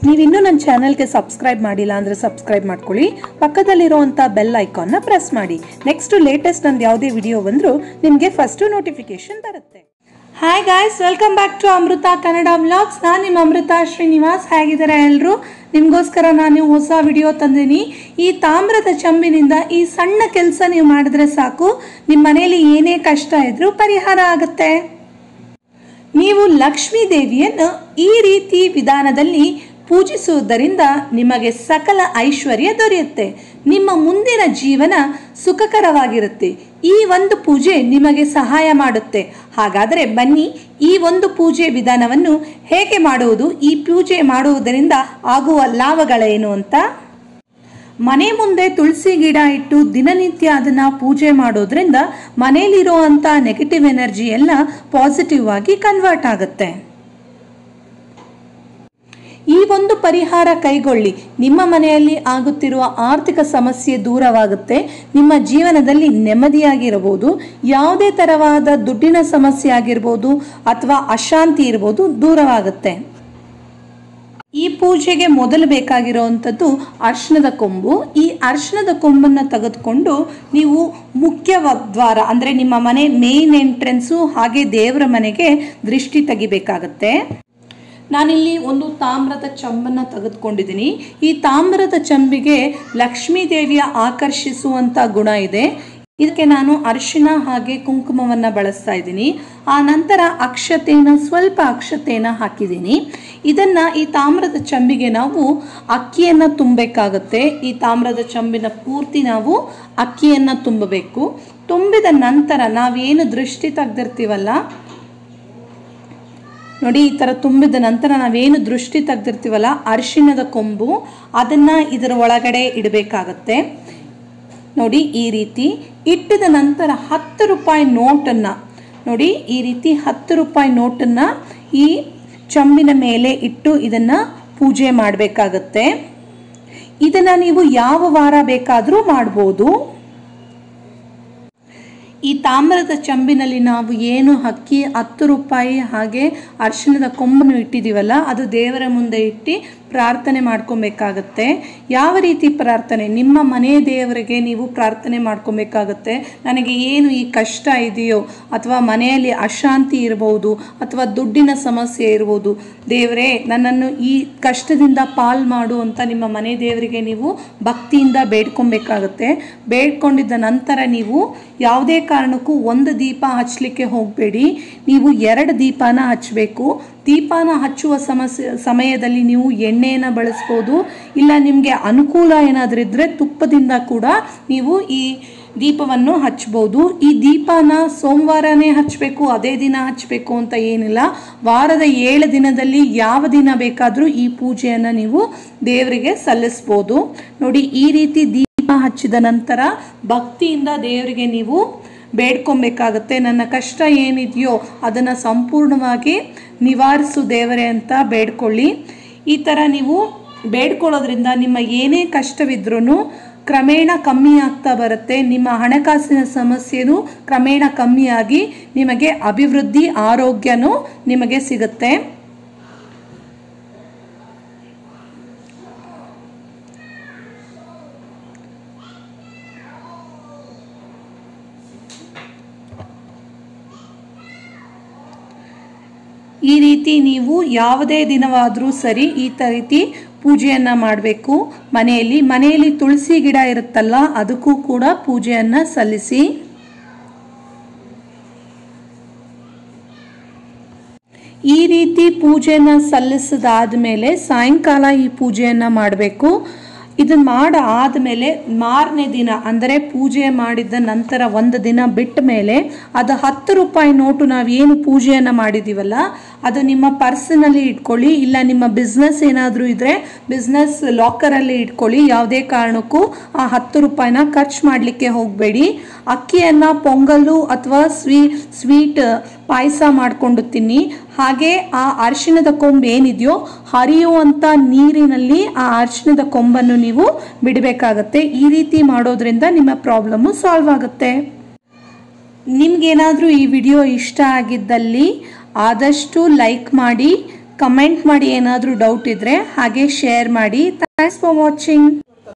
ನೀವಿನ್ನೂ ನನ್ನ ಚಾನಲ್ಗೆ ಸಬ್ಸ್ಕ್ರೈಬ್ ಮಾಡಿಲ್ಲ ಅಂದರೆ ಸಬ್ಸ್ಕ್ರೈಬ್ ಮಾಡ್ಕೊಳ್ಳಿ ಪಕ್ಕದಲ್ಲಿರುವಂಥ ಬೆಲ್ ಐಕಾನ್ನ ಪ್ರೆಸ್ ಮಾಡಿ ನೆಕ್ಸ್ಟ್ ಲೇಟೆಸ್ಟ್ ನಂದು ಯಾವುದೇ ವಿಡಿಯೋ ಬಂದರೂ ನಿಮಗೆ ಫಸ್ಟು ನೋಟಿಫಿಕೇಶನ್ ಬರುತ್ತೆ hi guys welcome back to Amrutha Kannada vlogs ನಾನು ನಿಮ್ಮ ಅಮೃತ ಶ್ರೀನಿವಾಸ್ ಹೇಗಿದ್ದಾರೆ ಎಲ್ಲರೂ ನಿಮಗೋಸ್ಕರ ನಾನು ಹೊಸ ವಿಡಿಯೋ ತಂದೀನಿ ಈ ತಾಮ್ರದ ಚಂಬಿನಿಂದ ಈ ಸಣ್ಣ ಕೆಲಸ ನೀವು ಮಾಡಿದ್ರೆ ಸಾಕು ನಿಮ್ಮ ಮನೆಯಲ್ಲಿ ಏನೇ ಕಷ್ಟ ಇದ್ರೂ ಪರಿಹಾರ ಆಗುತ್ತೆ ನೀವು ಲಕ್ಷ್ಮೀ ದೇವಿಯನ್ನು ಈ ರೀತಿ ವಿಧಾನದಲ್ಲಿ ಪೂಜಿಸುವುದರಿಂದ ನಿಮಗೆ ಸಕಲ ಐಶ್ವರ್ಯ ದೊರೆಯುತ್ತೆ ನಿಮ್ಮ ಮುಂದಿನ ಜೀವನ ಸುಖಕರವಾಗಿರುತ್ತೆ ಈ ಒಂದು ಪೂಜೆ ನಿಮಗೆ ಸಹಾಯ ಮಾಡುತ್ತೆ ಹಾಗಾದರೆ ಬನ್ನಿ ಈ ಒಂದು ಪೂಜೆ ವಿಧಾನವನ್ನು ಹೇಗೆ ಮಾಡುವುದು ಈ ಪೂಜೆ ಮಾಡುವುದರಿಂದ ಆಗುವ ಲಾಭಗಳೇನು ಅಂತ ಮನೆ ಮುಂದೆ ತುಳಸಿ ಗಿಡ ಇಟ್ಟು ದಿನನಿತ್ಯ ಅದನ್ನ ಪೂಜೆ ಮಾಡೋದ್ರಿಂದ ಮನೆಯಲ್ಲಿರುವಂಥ ನೆಗೆಟಿವ್ ಎನರ್ಜಿ ಎಲ್ಲ ಪಾಸಿಟಿವ್ ಆಗಿ ಕನ್ವರ್ಟ್ ಆಗುತ್ತೆ ಈ ಒಂದು ಪರಿಹಾರ ಕೈಗೊಳ್ಳಿ ನಿಮ್ಮ ಮನೆಯಲ್ಲಿ ಆಗುತ್ತಿರುವ ಆರ್ಥಿಕ ಸಮಸ್ಯೆ ದೂರವಾಗುತ್ತೆ ನಿಮ್ಮ ಜೀವನದಲ್ಲಿ ನೆಮ್ಮದಿಯಾಗಿರಬಹುದು ಯಾವುದೇ ತರವಾದ ದುಡ್ಡಿನ ಸಮಸ್ಯೆ ಆಗಿರ್ಬೋದು ಅಥವಾ ಅಶಾಂತಿ ಇರ್ಬೋದು ದೂರವಾಗುತ್ತೆ ಈ ಪೂಜೆಗೆ ಮೊದಲು ಬೇಕಾಗಿರುವಂಥದ್ದು ಅರ್ಶನದ ಕೊಂಬು ಈ ಅರ್ಶನದ ಕೊಂಬನ್ನು ತೆಗೆದುಕೊಂಡು ನೀವು ಮುಖ್ಯ ವ- ದ್ವಾರ ಅಂದರೆ ನಿಮ್ಮ ಮನೆ ಮೇನ್ ಎಂಟ್ರೆನ್ಸು ಹಾಗೆ ದೇವರ ಮನೆಗೆ ದೃಷ್ಟಿ ತೆಗಿಬೇಕಾಗತ್ತೆ ನಾನಿಲ್ಲಿ ಒಂದು ತಾಮ್ರದ ಚಂಬನ್ನು ತೆಗೆದುಕೊಂಡಿದ್ದೀನಿ ಈ ತಾಮ್ರದ ಚಂಬಿಗೆ ಲಕ್ಷ್ಮೀ ದೇವಿಯ ಆಕರ್ಷಿಸುವಂಥ ಗುಣ ಇದೆ ಇದಕ್ಕೆ ನಾನು ಅರಿಶಿನ ಹಾಗೆ ಕುಂಕುಮವನ್ನು ಬಳಸ್ತಾ ಇದ್ದೀನಿ ಆ ನಂತರ ಅಕ್ಷತೆನ ಸ್ವಲ್ಪ ಅಕ್ಷತೆನ ಹಾಕಿದ್ದೀನಿ ಇದನ್ನು ಈ ತಾಮ್ರದ ಚಂಬಿಗೆ ನಾವು ಅಕ್ಕಿಯನ್ನು ತುಂಬಬೇಕಾಗುತ್ತೆ ಈ ತಾಮ್ರದ ಚಂಬಿನ ಪೂರ್ತಿ ನಾವು ಅಕ್ಕಿಯನ್ನು ತುಂಬಬೇಕು ತುಂಬಿದ ನಂತರ ನಾವೇನು ದೃಷ್ಟಿ ತೆಗ್ದಿರ್ತೀವಲ್ಲ ನೋಡಿ ಈ ಥರ ತುಂಬಿದ ನಂತರ ನಾವೇನು ದೃಷ್ಟಿ ತೆಗ್ದಿರ್ತೀವಲ್ಲ ಅರಿಶಿಣದ ಕೊಂಬು ಅದನ್ನು ಇದರ ಒಳಗಡೆ ಇಡಬೇಕಾಗತ್ತೆ ನೋಡಿ ಈ ರೀತಿ ಇಟ್ಟಿದ ನಂತರ ಹತ್ತು ರೂಪಾಯಿ ನೋಟನ್ನು ನೋಡಿ ಈ ರೀತಿ ಹತ್ತು ರೂಪಾಯಿ ನೋಟನ್ನು ಈ ಚಂಬಿನ ಮೇಲೆ ಇಟ್ಟು ಇದನ್ನು ಪೂಜೆ ಮಾಡಬೇಕಾಗತ್ತೆ ಇದನ್ನು ನೀವು ಯಾವ ವಾರ ಬೇಕಾದರೂ ಮಾಡ್ಬೋದು ಈ ತಾಮ್ರದ ಚಂಬಿನಲ್ಲಿ ನಾವು ಏನು ಅಕ್ಕಿ ಹತ್ತು ರೂಪಾಯಿ ಹಾಗೆ ಅರಿಶಿಣದ ಕೊಂಬನ್ನು ಇಟ್ಟಿದ್ದೀವಲ್ಲ ಅದು ದೇವರ ಮುಂದೆ ಇಟ್ಟು ಪ್ರಾರ್ಥನೆ ಮಾಡ್ಕೊಬೇಕಾಗತ್ತೆ ಯಾವ ರೀತಿ ಪ್ರಾರ್ಥನೆ ನಿಮ್ಮ ಮನೆ ದೇವರಿಗೆ ನೀವು ಪ್ರಾರ್ಥನೆ ಮಾಡ್ಕೊಬೇಕಾಗತ್ತೆ ನನಗೆ ಏನು ಈ ಕಷ್ಟ ಇದೆಯೋ ಅಥವಾ ಮನೆಯಲ್ಲಿ ಅಶಾಂತಿ ಇರಬಹುದು ಅಥವಾ ದುಡ್ಡಿನ ಸಮಸ್ಯೆ ಇರ್ಬೋದು ದೇವರೇ ನನ್ನನ್ನು ಈ ಕಷ್ಟದಿಂದ ಪಾಲ್ ಮಾಡು ಅಂತ ನಿಮ್ಮ ಮನೆ ದೇವರಿಗೆ ನೀವು ಭಕ್ತಿಯಿಂದ ಬೇಡ್ಕೊಬೇಕಾಗತ್ತೆ ಬೇಡ್ಕೊಂಡಿದ್ದ ನಂತರ ನೀವು ಯಾವುದೇ ಕಾರಣಕ್ಕೂ ಒಂದು ದೀಪ ಹಚ್ಚಲಿಕ್ಕೆ ಹೋಗಬೇಡಿ ನೀವು ಎರಡು ದೀಪನ ಹಚ್ಚಬೇಕು ದೀಪನ ಹಚ್ಚುವ ಸಮಸ್ಯೆ ಸಮಯದಲ್ಲಿ ನೀವು ಎಣ್ಣೆಯನ್ನು ಬಳಸ್ಬೋದು ಇಲ್ಲ ನಿಮಗೆ ಅನುಕೂಲ ಏನಾದರೂ ಇದ್ದರೆ ತುಪ್ಪದಿಂದ ಕೂಡ ನೀವು ಈ ದೀಪವನ್ನು ಹಚ್ಬೋದು ಈ ದೀಪನ ಸೋಮವಾರನೇ ಹಚ್ಚಬೇಕು ಅದೇ ದಿನ ಹಚ್ಚಬೇಕು ಅಂತ ಏನಿಲ್ಲ ವಾರದ ಏಳು ದಿನದಲ್ಲಿ ಯಾವ ದಿನ ಬೇಕಾದರೂ ಈ ಪೂಜೆಯನ್ನು ನೀವು ದೇವರಿಗೆ ಸಲ್ಲಿಸ್ಬೋದು ನೋಡಿ ಈ ರೀತಿ ದೀಪ ಹಚ್ಚಿದ ನಂತರ ಭಕ್ತಿಯಿಂದ ದೇವರಿಗೆ ನೀವು ಬೇಡ್ಕೊಬೇಕಾಗತ್ತೆ ನನ್ನ ಕಷ್ಟ ಏನಿದೆಯೋ ಅದನ್ನು ಸಂಪೂರ್ಣವಾಗಿ ನಿವಾರಿಸು ದೇವರೇ ಅಂತ ಬೇಡ್ಕೊಳ್ಳಿ ಈ ಥರ ನೀವು ಬೇಡ್ಕೊಳ್ಳೋದ್ರಿಂದ ನಿಮ್ಮ ಏನೇ ಕಷ್ಟವಿದ್ರೂ ಕ್ರಮೇಣ ಕಮ್ಮಿ ಆಗ್ತಾ ಬರುತ್ತೆ ನಿಮ್ಮ ಹಣಕಾಸಿನ ಸಮಸ್ಯೆನೂ ಕ್ರಮೇಣ ಕಮ್ಮಿಯಾಗಿ ನಿಮಗೆ ಅಭಿವೃದ್ಧಿ ಆರೋಗ್ಯನೂ ನಿಮಗೆ ಸಿಗುತ್ತೆ ಈ ರೀತಿ ನೀವು ಯಾವುದೇ ದಿನವಾದರೂ ಸರಿ ಈ ತ ರೀತಿ ಪೂಜೆಯನ್ನು ಮಾಡಬೇಕು ಮನೆಯಲ್ಲಿ ಮನೆಯಲ್ಲಿ ತುಳಸಿ ಗಿಡ ಇರುತ್ತಲ್ಲ ಅದಕ್ಕೂ ಕೂಡ ಪೂಜೆಯನ್ನು ಸಲ್ಲಿಸಿ ಈ ರೀತಿ ಪೂಜೆನ ಸಲ್ಲಿಸಿದಾದ ಮೇಲೆ ಸಾಯಂಕಾಲ ಈ ಪೂಜೆಯನ್ನು ಮಾಡಬೇಕು ಇದನ್ನ ಮಾಡ ಆದಮೇಲೆ ಮಾರನೇ ದಿನ ಅಂದರೆ ಪೂಜೆ ಮಾಡಿದ ನಂತರ ಒಂದು ದಿನ ಬಿಟ್ಟ ಮೇಲೆ ಅದು ಹತ್ತು ರೂಪಾಯಿ ನೋಟು ನಾವೇನು ಪೂಜೆಯನ್ನು ಮಾಡಿದ್ದೀವಲ್ಲ ಅದು ನಿಮ್ಮ ಪರ್ಸನಲ್ಲಿ ಇಟ್ಕೊಳ್ಳಿ ಇಲ್ಲ ನಿಮ್ಮ ಬಿಸ್ನೆಸ್ ಏನಾದರೂ ಇದ್ದರೆ ಬಿಸ್ನೆಸ್ ಲಾಕರಲ್ಲಿ ಇಟ್ಕೊಳ್ಳಿ ಯಾವುದೇ ಕಾರಣಕ್ಕೂ ಆ ಹತ್ತು ರೂಪಾಯಿನ ಖರ್ಚು ಮಾಡಲಿಕ್ಕೆ ಹೋಗಬೇಡಿ ಅಕ್ಕಿಯನ್ನು ಪೊಂಗಲ್ಲು ಅಥವಾ ಸ್ವೀ ಸ್ವೀಟ್ ಪಾಯಸ ಮಾಡಿಕೊಂಡು ತಿನ್ನಿ ಹಾಗೆ ಆ ಅರಿಶಿಣದ ಕೊಂಬು ಏನಿದೆಯೋ ಹರಿಯುವಂಥ ನೀರಿನಲ್ಲಿ ಆ ಅರಿಶಿಣದ ಕೊಂಬನ್ನು ನೀವು ಬಿಡಬೇಕಾಗತ್ತೆ ಈ ರೀತಿ ಮಾಡೋದ್ರಿಂದ ನಿಮ್ಮ ಪ್ರಾಬ್ಲಮ್ಮು ಸಾಲ್ವ್ ಆಗುತ್ತೆ ನಿಮ್ಗೇನಾದರೂ ಈ ವಿಡಿಯೋ ಇಷ್ಟ ಆಗಿದ್ದಲ್ಲಿ ಆದಷ್ಟು ಲೈಕ್ ಮಾಡಿ ಕಮೆಂಟ್ ಮಾಡಿ ಏನಾದರೂ ಡೌಟ್ ಇದ್ದರೆ ಹಾಗೆ ಶೇರ್ ಮಾಡಿ ಥ್ಯಾಂಕ್ಸ್ ಫಾರ್ ವಾಚಿಂಗ್